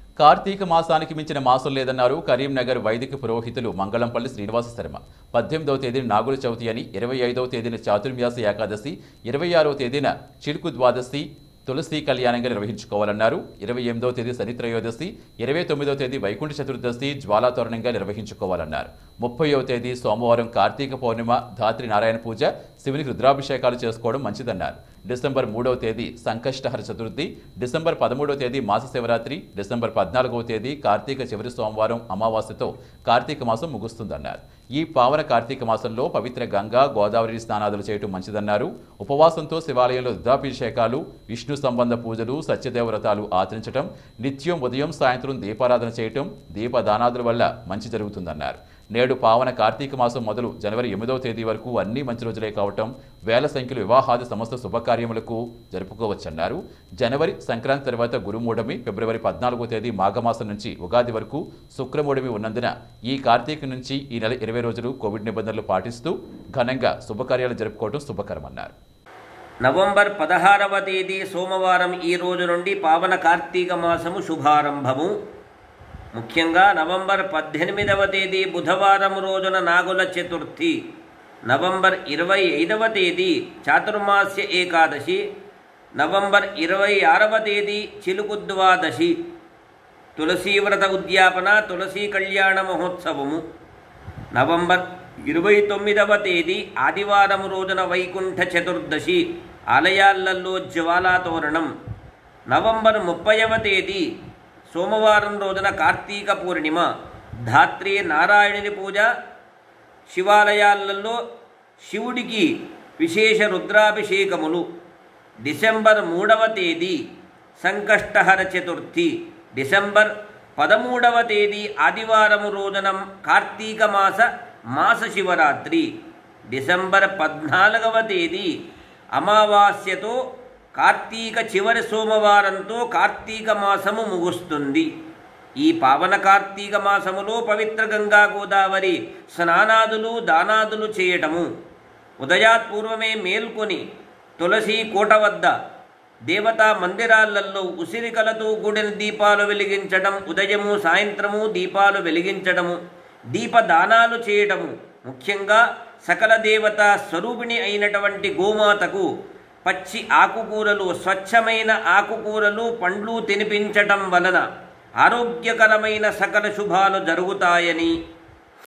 కార్తీక మాసానికి మించిన మాసం లేదన్నారు కరీంనగర్ వైదిక పురోహితులు మంగళంపల్లి శ్రీనివాస శర్మ పద్దెనిమిదవ తేదీన నాగుల చవితి అని ఇరవై ఐదవ తేదీన చాతుర్మ్యాస ఏకాదశి ఇరవై ఆరవ తేదీన చిలుకు ద్వాదశి తులసి కళ్యాణంగా నిర్వహించుకోవాలన్నారు ఇరవై ఎనిమిదవ తేదీ శని త్రయోదశి ఇరవై తొమ్మిదవ తేదీ వైకుంఠ చతుర్దశి జ్వాలాతోరణంగా నిర్వహించుకోవాలన్నారు ముప్పైవ తేదీ సోమవారం కార్తీక పౌర్ణిమ ధాత్రి నారాయణ పూజ శివునికి రుద్రాభిషేకాలు చేసుకోవడం మంచిదన్నారు డిసెంబర్ మూడవ తేదీ సంకష్టహర చతుర్థి డిసెంబర్ పదమూడవ తేదీ మాస శివరాత్రి డిసెంబర్ పద్నాలుగవ తేదీ కార్తీక చివరి సోమవారం అమావాస్యతో కార్తీక మాసం ముగుస్తుందన్నారు ఈ పావన కార్తీక మాసంలో పవిత్ర గంగా గోదావరి స్నానాదులు చేయటం మంచిదన్నారు ఉపవాసంతో శివాలయంలో రుద్రాభిషేకాలు విష్ణు సంబంధ పూజలు సత్యదేవవ్రతాలు ఆచరించటం నిత్యం ఉదయం సాయంత్రం దీపారాధన చేయటం దీపదానాదుల వల్ల మంచి జరుగుతుందన్నారు నేడు పావన కార్తీక మాసం మొదలు జనవరి ఎనిమిదవ తేదీ వరకు అన్ని మంచి రోజులే కావటం వేల సంఖ్యలో వివాహాది సమస్త శుభకార్యములకు జరుపుకోవచ్చన్నారు జనవరి సంక్రాంతి తర్వాత గురుమూఢమి ఫిబ్రవరి పద్నాలుగో తేదీ మాఘమాసం నుంచి ఉగాది వరకు శుక్రమూఢమి ఉన్నందున ఈ కార్తీక నుంచి ఈ నెల ఇరవై రోజులు కోవిడ్ నిబంధనలు పాటిస్తూ ఘనంగా శుభకార్యాలు జరుపుకోవడం శుభకరమన్నారు నవంబర్ పదహారవ తేదీ సోమవారం ఈ రోజు నుండి పావన కార్తీక మాసము శుభారంభము ముఖ్యంగా నవంబర్ పద్దెనిమిదవ తేదీ బుధవారం రోజున నాగుల చతుర్థి నవంబర్ ఇరవై ఐదవ తేదీ చాతుర్మాస్య ఏకాదశి నవంబర్ ఇరవై ఆరవ తేదీ చిలుకు ద్వాదశి తులసీవ్రత ఉద్యాపన తులసీ కళ్యాణ మహోత్సవము నవంబర్ ఇరవై తొమ్మిదవ తేదీ ఆదివారం రోజున వైకుంఠ చతుర్దశి ఆలయాలలో జ్వాలాతోరణం నవంబర్ ముప్పైవ తేదీ సోమవారం రోజున కార్తీక పూర్ణిమ ధాత్రి నారాయణుని పూజ శివాలయాలలో శివుడికి విశేష రుద్రాభిషేకములు డిసెంబర్ మూడవ తేదీ సంకష్టహర చతుర్థి డిసెంబర్ పదమూడవ తేదీ ఆదివారము రోజున కార్తీక మాస మాస శివరాత్రి డిసెంబర్ పద్నాలుగవ తేదీ అమావాస్యతో కార్తీక చివరి సోమవారంతో కార్తీక మాసము ముగుస్తుంది ఈ పావన కార్తీక మాసములో పవిత్ర గంగా గోదావరి స్నానాదులు దానాదులు చేయటము ఉదయాత్పూర్వమే మేల్కొని తులసి కోట వద్ద దేవతా మందిరాలలో ఉసిరికలతో కూడిన దీపాలు వెలిగించడం ఉదయము సాయంత్రము దీపాలు వెలిగించడము దీపదానాలు చేయటము ముఖ్యంగా సకల దేవతా స్వరూపిణి అయినటువంటి గోమాతకు పచ్చి ఆకుకూరలు స్వచ్ఛమైన ఆకుకూరలు పండ్లు తినిపించటం వలన ఆరోగ్యకరమైన సకల శుభాలు జరుగుతాయని